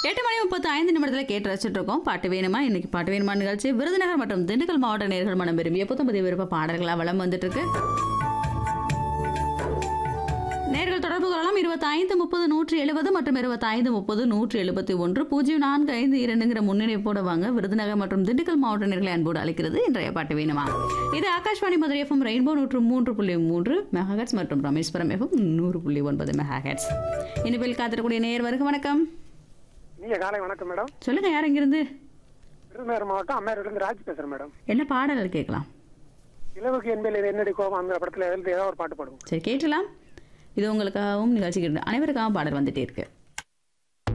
எட்டு மணி முப்பத்தி ஐந்து நிமிடத்தில் கேட்டு ரசிச்சுட்டு இருக்கோம் பாட்டு வேணுமா இன்னைக்கு பாட்டு வேணுமா நிகழ்ச்சி விருதுநகர் மற்றும் திண்டுக்கல் மாவட்ட நேர்கள் மனம் விரும்பிய புத்தம்பதி விருப்ப பாடல்களாக வளம் வந்துட்டு இருக்கு நேர்கள் தொடர்பு கொள்ளலாம் இருபத்தைந்து முப்பது நூற்றி எழுபது மற்றும் இருபத்தைந்து முப்பது நூற்றி எழுபத்தி ஒன்று பூஜ்ஜியம் நான்கு ஐந்து இரண்டுங்கிற முன்னிணைப்போட வாங்க விருதுநகர் மற்றும் திண்டுக்கல் மாவட்ட நேர்களை அன்போடு அழைக்கிறது இன்றைய பாட்டு வேணுமா இது ஆகாஷ்வாணி மதுரை எஃப்எம் ரெயின்போ நூற்று மூன்று புள்ளி மூன்று மெகாஹெட்ஸ் மற்றும் ரமேஸ்வரம் எஃப்எம் நூறு புள்ளி ஒன்பது மெகாஹெட்ஸ் இனிப்பில் காத்திருக்கக்கூடிய நேர் வருக வணக்கம் நீங்க காலை வணக்கம் மேடம் சொல்லுங்க யார் இங்கிருந்து விருதுநகர் மாவட்டம் அம்மையாரிலிருந்து ராஜ் பேசுறேன் மேடம் என்ன பாடல் கேட்கலாம் இலவுக்கு என்பதில் இது என்னடி கோபம் அந்த படத்துல எழுதி ஏதாவது ஒரு பாட்டு பாடுவோம் சரி கேட்கலாம் இது உங்களுக்காகவும் நிகழ்ச்சிக்கு அனைவருக்காகவும் பாடல் வந்துட்டே இருக்கு